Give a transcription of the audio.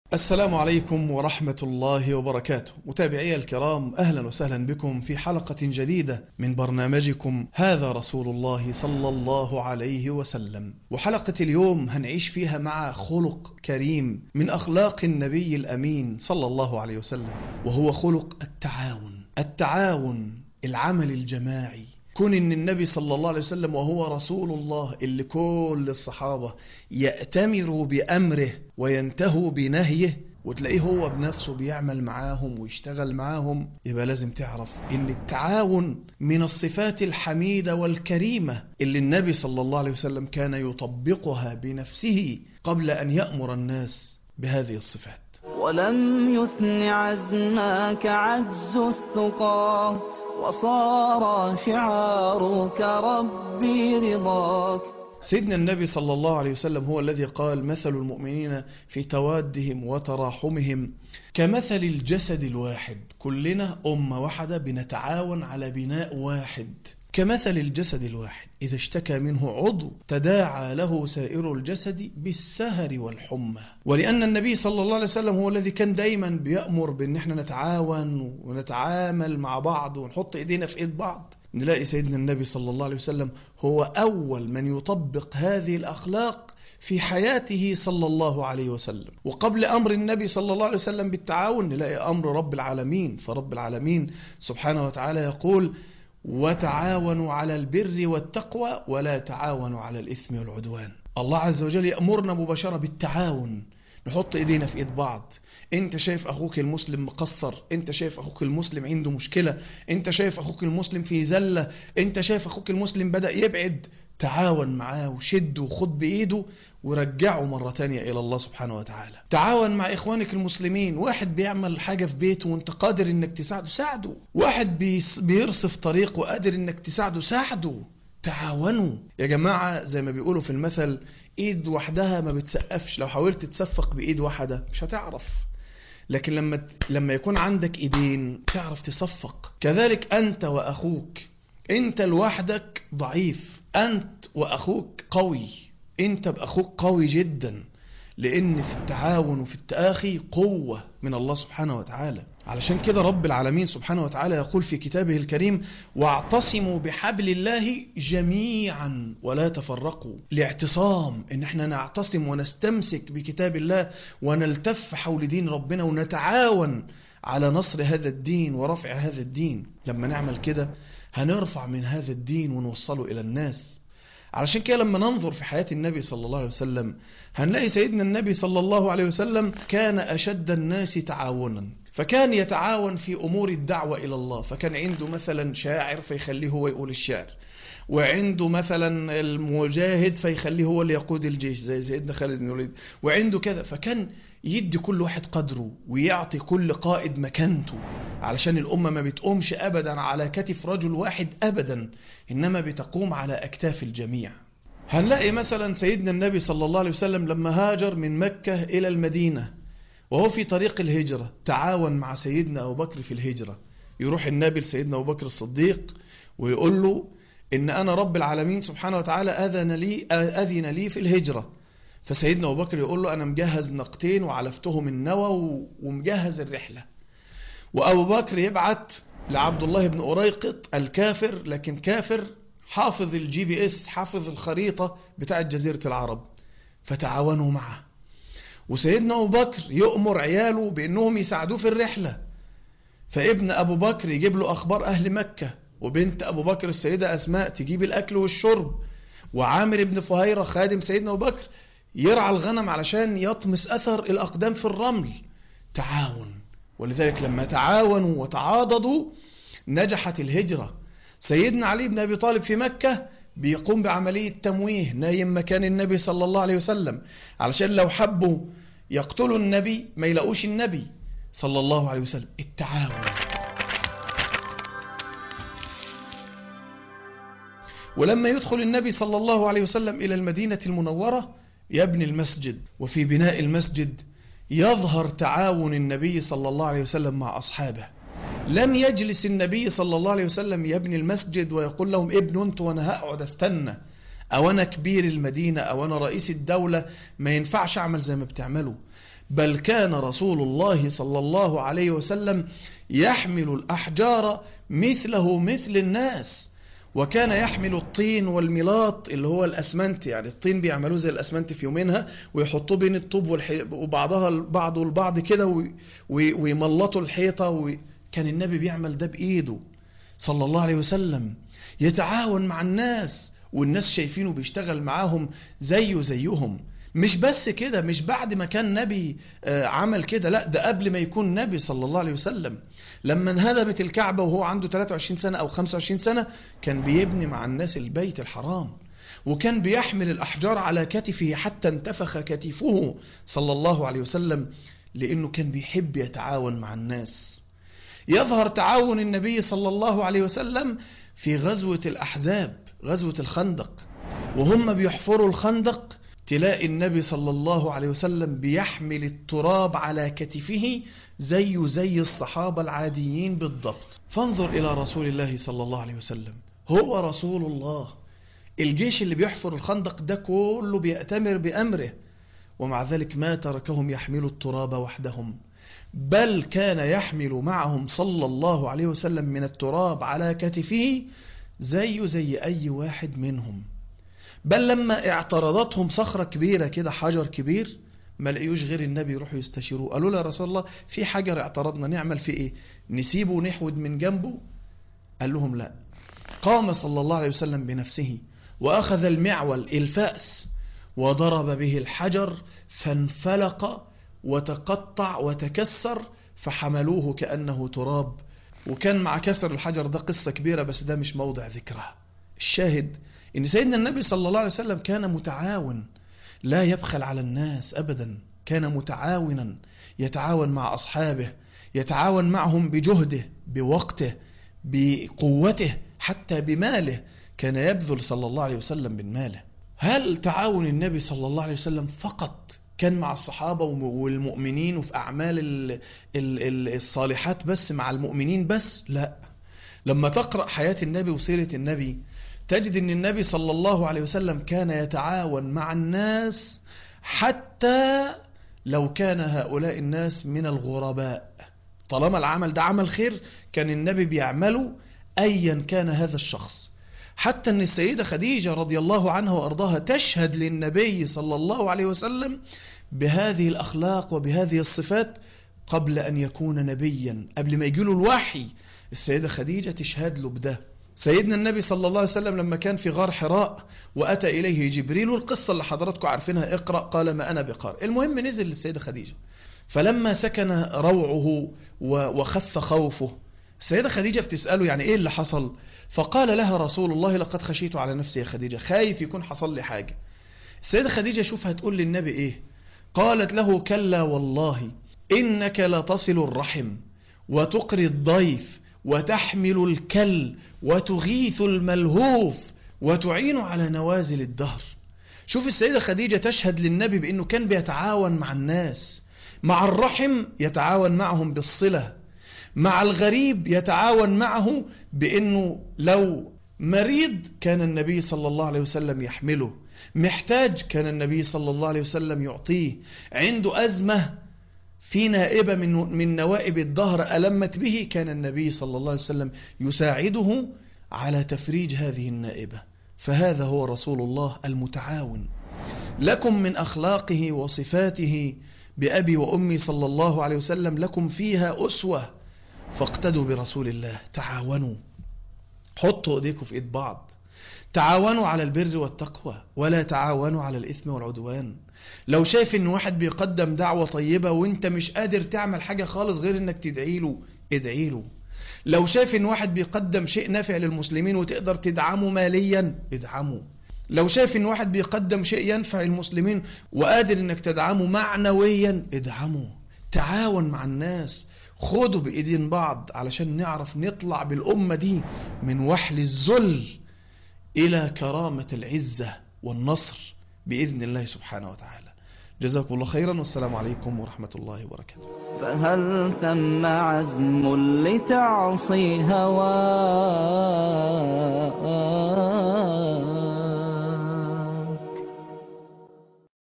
السلام عليكم ورحمة الله وبركاته متابعي الكرام أهلا وسهلا بكم في حلقة جديدة من برنامجكم هذا رسول الله صلى الله عليه وسلم وحلقة اليوم هنعيش فيها مع خلق كريم من أخلاق النبي الأمين صلى الله عليه وسلم وهو خلق التعاون التعاون العمل الجماعي كون ان النبي صلى الله عليه وسلم وهو رسول الله اللي كل الصحابة يأتمروا بأمره وينتهوا بنهيه وتلاقيه هو بنفسه بيعمل معاهم ويشتغل معاهم يبقى لازم تعرف ان التعاون من الصفات الحميدة والكريمة اللي النبي صلى الله عليه وسلم كان يطبقها بنفسه قبل ان يأمر الناس بهذه الصفات ولم يثن عزمك عجز الثقى وصار شعارك ربي رضاك سيدنا النبي صلى الله عليه وسلم هو الذي قال مثل المؤمنين في توادهم وتراحمهم كمثل الجسد الواحد كلنا أمة واحدة بنتعاون على بناء واحد كمثل الجسد الواحد إذا اشتكى منه عضو تداعى له سائر الجسد بالسهر والحمى ولأن النبي صلى الله عليه وسلم هو الذي كان دايما بيأمر بأن احنا نتعاون ونتعامل مع بعض ونحط إيدينا في إيد بعض نلاقي سيدنا النبي صلى الله عليه وسلم هو أول من يطبق هذه الأخلاق في حياته صلى الله عليه وسلم وقبل أمر النبي صلى الله عليه وسلم بالتعاون نلاقي أمر رب العالمين فرب العالمين سبحانه وتعالى يقول وتعاونوا على البر والتقوى ولا تعاونوا على الإثم والعدوان الله عز وجل يأمرنا مباشرة بالتعاون نحط ايدينا في ايد بعض انت شايف اخوك المسلم مقصر انت شايف اخوك المسلم عنده مشكلة انت شايف اخوك المسلم في زلة انت شايف اخوك المسلم بدأ يبعد تعاون معاه وشده وخد بإيده ورجعه مرة تانية إلى الله سبحانه وتعالى تعاون مع إخوانك المسلمين واحد بيعمل حاجة في بيته وانت قادر انك تساعده ساعده واحد بيرصف طريق وقادر انك تساعده ساعده تعاونوا يا جماعة زي ما بيقولوا في المثل ايد وحدها ما بتسقفش لو حاولت تصفق بايد واحدة مش هتعرف لكن لما لما يكون عندك ايدين تعرف تصفق كذلك انت واخوك انت لوحدك ضعيف انت واخوك قوي انت باخوك قوي جدا لان في التعاون وفي التآخي قوة من الله سبحانه وتعالى علشان كده رب العالمين سبحانه وتعالى يقول في كتابه الكريم واعتصموا بحبل الله جميعا ولا تفرقوا الاعتصام ان احنا نعتصم ونستمسك بكتاب الله ونلتف حول دين ربنا ونتعاون على نصر هذا الدين ورفع هذا الدين لما نعمل كده هنرفع من هذا الدين ونوصله إلى الناس علشان كده لما ننظر في حياة النبي صلى الله عليه وسلم هنلاقي سيدنا النبي صلى الله عليه وسلم كان أشد الناس تعاونا فكان يتعاون في أمور الدعوة إلى الله فكان عنده مثلا شاعر فيخليه هو يقول الشعر وعنده مثلا المجاهد فيخليه هو اللي يقود الجيش زي سيدنا خالد بن الوليد وعنده كذا فكان يدي كل واحد قدره ويعطي كل قائد مكانته علشان الأمة ما بتقومش أبدا على كتف رجل واحد أبدا إنما بتقوم على أكتاف الجميع هنلاقي مثلا سيدنا النبي صلى الله عليه وسلم لما هاجر من مكة إلى المدينة وهو في طريق الهجرة تعاون مع سيدنا أبو بكر في الهجرة يروح النبي لسيدنا أبو بكر الصديق ويقول له إن أنا رب العالمين سبحانه وتعالى أذن لي, أذن لي في الهجرة فسيدنا أبو بكر يقول له أنا مجهز نقتين وعلفتهم النوى ومجهز الرحلة وأبو بكر يبعت لعبد الله بن أريقط الكافر لكن كافر حافظ الجي بي اس حافظ الخريطة بتاعت جزيرة العرب فتعاونوا معه وسيدنا أبو بكر يؤمر عياله بأنهم يساعدوه في الرحلة فابن أبو بكر يجيب له أخبار أهل مكة وبنت أبو بكر السيدة أسماء تجيب الأكل والشرب وعامر بن فهيرة خادم سيدنا أبو بكر يرعى الغنم علشان يطمس أثر الأقدام في الرمل تعاون ولذلك لما تعاونوا وتعاضدوا نجحت الهجرة سيدنا علي بن أبي طالب في مكة بيقوم بعملية تمويه نايم مكان النبي صلى الله عليه وسلم علشان لو حبوا يقتلوا النبي ما يلاقوش النبي صلى الله عليه وسلم التعاون ولما يدخل النبي صلى الله عليه وسلم إلى المدينة المنورة يبني المسجد وفي بناء المسجد يظهر تعاون النبي صلى الله عليه وسلم مع أصحابه لم يجلس النبي صلى الله عليه وسلم يبني المسجد ويقول لهم ابنوا انتوا وانا هقعد استنى او انا كبير المدينة او انا رئيس الدولة ما ينفعش اعمل زي ما بتعملوا بل كان رسول الله صلى الله عليه وسلم يحمل الأحجار مثله مثل الناس وكان يحمل الطين والملاط اللي هو الأسمنت يعني الطين بيعملوه زي الأسمنت في يومينها ويحطوه بين الطوب والحي... وبعضها البعض والبعض كده وي... وي... ويملطوا الحيطة وي... كان النبي بيعمل ده بإيده صلى الله عليه وسلم يتعاون مع الناس والناس شايفينه بيشتغل معاهم زيه زيهم مش بس كده مش بعد ما كان نبي آه، عمل كده لا ده قبل ما يكون نبي صلى الله عليه وسلم لما انهدمت الكعبة وهو عنده 23 سنة أو 25 سنة كان بيبني مع الناس البيت الحرام وكان بيحمل الأحجار على كتفه حتى انتفخ كتفه صلى الله عليه وسلم لأنه كان بيحب يتعاون مع الناس يظهر تعاون النبي صلى الله عليه وسلم في غزوة الأحزاب غزوة الخندق وهم بيحفروا الخندق تلاقي النبي صلى الله عليه وسلم بيحمل التراب على كتفه زيه زي الصحابة العاديين بالضبط فانظر إلى رسول الله صلى الله عليه وسلم هو رسول الله الجيش اللي بيحفر الخندق ده كله بيأتمر بأمره ومع ذلك ما تركهم يحملوا التراب وحدهم بل كان يحمل معهم صلى الله عليه وسلم من التراب على كتفه زيه زي أي واحد منهم بل لما اعترضتهم صخرة كبيرة كده حجر كبير ما لقيوش غير النبي يروحوا يستشيروه قالوا له يا رسول الله في حجر اعترضنا نعمل فيه ايه نسيبه ونحود من جنبه قال لهم لا قام صلى الله عليه وسلم بنفسه وأخذ المعول الفأس وضرب به الحجر فانفلق وتقطع وتكسر فحملوه كأنه تراب وكان مع كسر الحجر ده قصة كبيرة بس ده مش موضع ذكرها الشاهد ان سيدنا النبي صلى الله عليه وسلم كان متعاون لا يبخل على الناس ابدا كان متعاونا يتعاون مع اصحابه يتعاون معهم بجهده بوقته بقوته حتى بماله كان يبذل صلى الله عليه وسلم من ماله هل تعاون النبي صلى الله عليه وسلم فقط كان مع الصحابة والمؤمنين وفي أعمال ال- ال- ال- الصالحات بس مع المؤمنين بس لا لما تقرأ حياة النبي وسيرة النبي تجد ان النبي صلى الله عليه وسلم كان يتعاون مع الناس حتى لو كان هؤلاء الناس من الغرباء طالما العمل ده عمل خير كان النبي بيعمله ايا كان هذا الشخص حتى ان السيدة خديجة رضي الله عنها وارضاها تشهد للنبي صلى الله عليه وسلم بهذه الاخلاق وبهذه الصفات قبل ان يكون نبيا قبل ما يجيله الوحي السيدة خديجة تشهد له بده سيدنا النبي صلى الله عليه وسلم لما كان في غار حراء وأتى إليه جبريل والقصة اللي حضراتكم عارفينها اقرأ قال ما أنا بقارئ المهم نزل للسيدة خديجة فلما سكن روعه و- وخف خوفه السيدة خديجة بتسأله يعني إيه اللي حصل فقال لها رسول الله لقد خشيت على نفسي يا خديجة خايف يكون حصل لي حاجة السيدة خديجة شوف هتقول للنبي إيه قالت له كلا والله إنك لتصل الرحم وتقري الضيف وتحمل الكل وتغيث الملهوف وتعين على نوازل الدهر شوف السيدة خديجة تشهد للنبي بأنه كان بيتعاون مع الناس مع الرحم يتعاون معهم بالصلة مع الغريب يتعاون معه بأنه لو مريض كان النبي صلى الله عليه وسلم يحمله محتاج كان النبي صلى الله عليه وسلم يعطيه عنده أزمة في نائبة من من نوائب الدهر ألمت به كان النبي صلى الله عليه وسلم يساعده على تفريج هذه النائبة فهذا هو رسول الله المتعاون لكم من أخلاقه وصفاته بأبي وأمي صلى الله عليه وسلم لكم فيها أسوة فاقتدوا برسول الله تعاونوا حطوا ايديكم في ايد بعض تعاونوا على البر والتقوى ولا تعاونوا على الإثم والعدوان لو شايف ان واحد بيقدم دعوة طيبة وانت مش قادر تعمل حاجة خالص غير انك تدعي له ادعي له لو شايف ان واحد بيقدم شيء نافع للمسلمين وتقدر تدعمه ماليا ادعمه لو شايف ان واحد بيقدم شيء ينفع المسلمين وقادر انك تدعمه معنويا ادعمه تعاون مع الناس خدوا بايدين بعض علشان نعرف نطلع بالامة دي من وحل الذل الى كرامة العزة والنصر بإذن الله سبحانه وتعالى جزاكم الله خيرا والسلام عليكم ورحمة الله وبركاته فهل ثم عزم لتعصي هواه